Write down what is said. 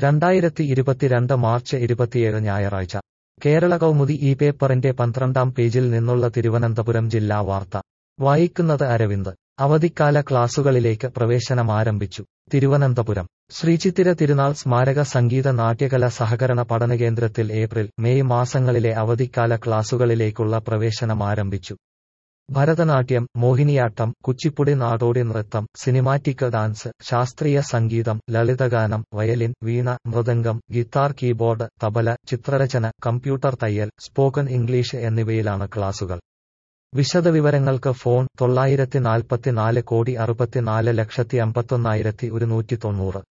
രണ്ടായിരത്തി ഇരുപത്തിരണ്ട് മാർച്ച് ഇരുപത്തിയേഴ് ഞായറാഴ്ച കേരള കൗമുദി ഈ പേപ്പറിന്റെ പന്ത്രണ്ടാം പേജിൽ നിന്നുള്ള തിരുവനന്തപുരം ജില്ലാ വാർത്ത വായിക്കുന്നത് അരവിന്ദ് അവധിക്കാല ക്ലാസുകളിലേക്ക് പ്രവേശനം ആരംഭിച്ചു തിരുവനന്തപുരം ശ്രീചിത്തിര തിരുനാൾ സ്മാരക സംഗീത നാട്യകല സഹകരണ പഠനകേന്ദ്രത്തിൽ ഏപ്രിൽ മെയ് മാസങ്ങളിലെ അവധിക്കാല ക്ലാസുകളിലേക്കുള്ള പ്രവേശനം ആരംഭിച്ചു ഭരതനാട്യം മോഹിനിയാട്ടം കുച്ചിപ്പുടി നാടോടി നൃത്തം സിനിമാറ്റിക് ഡാൻസ് ശാസ്ത്രീയ സംഗീതം ലളിതഗാനം violin veena mridangam guitar keyboard tabla ചിത്രരചന കമ്പ്യൂട്ടർ തയ്യൽ സ്പോക്കൺ ഇംഗ്ലീഷ് എന്നിവയിലാണ് ക്ലാസുകൾ വിശദവിവരങ്ങൾക്ക് ഫോൺ തൊള്ളായിരത്തി നാൽപ്പത്തിനാല് കോടി അറുപത്തിനാല് ലക്ഷത്തി അമ്പത്തൊന്നായിരത്തി ഒരുന്നൂറ്റി തൊണ്ണൂറ്